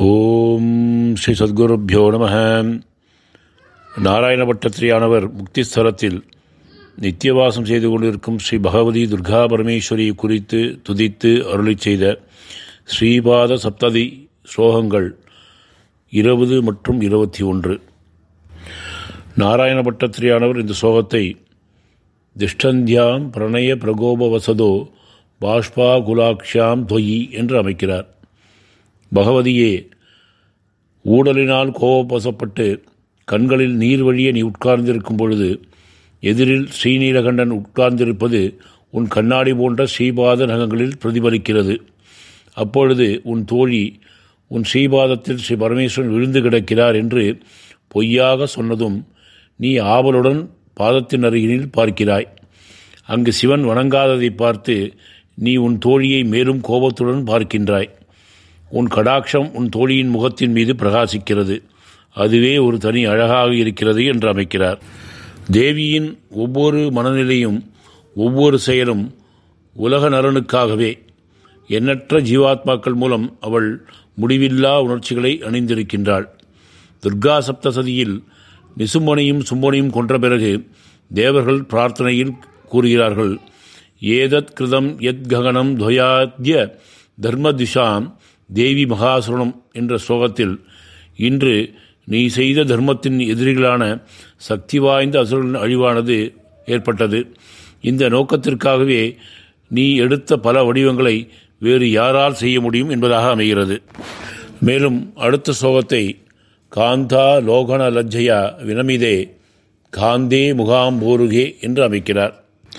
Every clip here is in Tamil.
ஓம் ஸ்ரீ சத்குருப்பியோ நம நாராயணபட்டத்திரியானவர் முக்திஸ்தலத்தில் நித்தியவாசம் செய்து கொண்டிருக்கும் ஸ்ரீ பகவதி துர்கா பரமேஸ்வரி குறித்து துதித்து அருளி செய்த ஸ்ரீபாத சப்ததி ஸ்லோகங்கள் இருபது மற்றும் இருபத்தி ஒன்று நாராயணபட்டத்திரியானவர் இந்த ஸ்லோகத்தை திஷ்டந்தியாம் பிரணய பிரகோபவசதோ பாஷ்பா குலாக்ஷாம் தொயி என்று அமைக்கிறார் பகவதியே ஊடலினால் கோபவசப்பட்டு கண்களில் நீர் வழிய நீ உட்கார்ந்திருக்கும் பொழுது எதிரில் ஸ்ரீநீலகண்டன் உட்கார்ந்திருப்பது உன் கண்ணாடி போன்ற ஸ்ரீபாத நகங்களில் பிரதிபலிக்கிறது அப்பொழுது உன் தோழி உன் ஸ்ரீபாதத்தில் ஸ்ரீ பரமேஸ்வரன் விழுந்து கிடக்கிறார் என்று பொய்யாக சொன்னதும் நீ ஆவலுடன் பாதத்தின் அருகினில் பார்க்கிறாய் அங்கு சிவன் வணங்காததை பார்த்து நீ உன் தோழியை மேலும் கோபத்துடன் பார்க்கின்றாய் உன் கடாட்சம் உன் தோழியின் முகத்தின் மீது பிரகாசிக்கிறது அதுவே ஒரு தனி அழகாக இருக்கிறது என்று அமைக்கிறார் தேவியின் ஒவ்வொரு மனநிலையும் ஒவ்வொரு செயலும் உலக நலனுக்காகவே எண்ணற்ற ஜீவாத்மாக்கள் மூலம் அவள் முடிவில்லா உணர்ச்சிகளை அணிந்திருக்கின்றாள் துர்கா சப்தசதியில் நிசும்பனையும் சும்பனையும் கொன்ற பிறகு தேவர்கள் பிரார்த்தனையில் கூறுகிறார்கள் ஏதத் கிருதம் எத் ககனம் துவயாத்ய தர்மதிஷாம் தேவி மகாசுரணம் என்ற ஸ்லோகத்தில் இன்று நீ செய்த தர்மத்தின் எதிரிகளான சக்தி வாய்ந்த அசுரர்களின் அழிவானது ஏற்பட்டது இந்த நோக்கத்திற்காகவே நீ எடுத்த பல வடிவங்களை வேறு யாரால் செய்ய முடியும் என்பதாக அமைகிறது மேலும் அடுத்த ஸ்லோகத்தை காந்தா லோகன லஜ்ஜயா வினமிதே காந்தே முகாம் போருகே என்று அமைக்கிறார்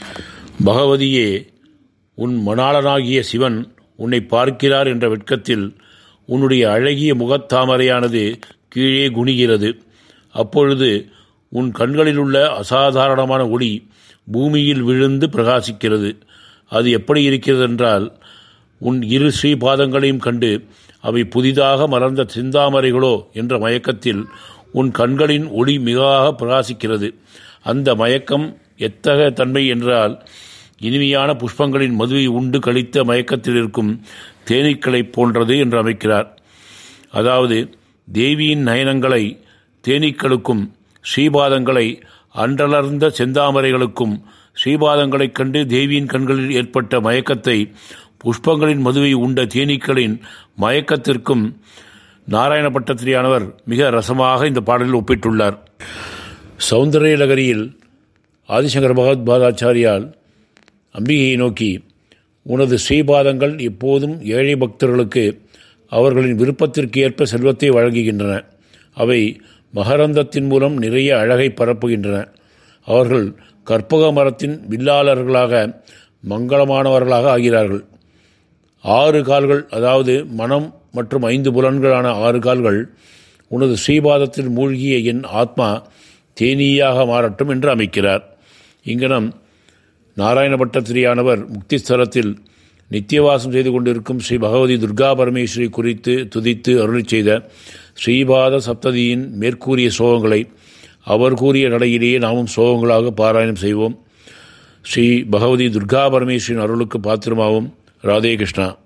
பகவதியே உன் மணாளனாகிய சிவன் உன்னை பார்க்கிறார் என்ற வெட்கத்தில் உன்னுடைய அழகிய முகத்தாமரையானது கீழே குனிகிறது அப்பொழுது உன் கண்களில் உள்ள அசாதாரணமான ஒளி பூமியில் விழுந்து பிரகாசிக்கிறது அது எப்படி இருக்கிறது என்றால் உன் இரு ஸ்ரீபாதங்களையும் கண்டு அவை புதிதாக மலர்ந்த சிந்தாமரைகளோ என்ற மயக்கத்தில் உன் கண்களின் ஒளி மிகாக பிரகாசிக்கிறது அந்த மயக்கம் எத்தகைய தன்மை என்றால் இனிமையான புஷ்பங்களின் மதுவை உண்டு கழித்த மயக்கத்தில் இருக்கும் தேனீக்களைப் போன்றது என்று அமைக்கிறார் அதாவது தேவியின் நயனங்களை தேனீக்களுக்கும் ஸ்ரீபாதங்களை அன்றலர்ந்த செந்தாமரைகளுக்கும் ஸ்ரீபாதங்களைக் கண்டு தேவியின் கண்களில் ஏற்பட்ட மயக்கத்தை புஷ்பங்களின் மதுவை உண்ட தேனீக்களின் மயக்கத்திற்கும் நாராயணபட்டத்திரியானவர் மிக ரசமாக இந்த பாடலில் ஒப்பிட்டுள்ளார் சௌந்தரிய நகரியில் ஆதிசங்கர பகவத்பாதாச்சாரியால் அம்பிகையை நோக்கி உனது ஸ்ரீபாதங்கள் எப்போதும் ஏழை பக்தர்களுக்கு அவர்களின் விருப்பத்திற்கு ஏற்ப செல்வத்தை வழங்குகின்றன அவை மகரந்தத்தின் மூலம் நிறைய அழகை பரப்புகின்றன அவர்கள் கற்பக மரத்தின் வில்லாளர்களாக மங்களமானவர்களாக ஆகிறார்கள் ஆறு கால்கள் அதாவது மனம் மற்றும் ஐந்து புலன்களான ஆறு கால்கள் உனது ஸ்ரீபாதத்தில் மூழ்கிய என் ஆத்மா தேனீயாக மாறட்டும் என்று அமைக்கிறார் இங்கனம் நாராயணபட்டத்திரியானவர் முக்திஸ்தலத்தில் நித்தியவாசம் செய்து கொண்டிருக்கும் ஸ்ரீ பகவதி துர்கா பரமேஸ்வரி குறித்து துதித்து அருளி செய்த ஸ்ரீபாத சப்ததியின் மேற்கூறிய சோகங்களை அவர் கூறிய நடையிலேயே நாமும் சோகங்களாக பாராயணம் செய்வோம் ஸ்ரீ பகவதி துர்கா பரமேஸ்வரின் அருளுக்கு பாத்திரமாவும் ராதே கிருஷ்ணா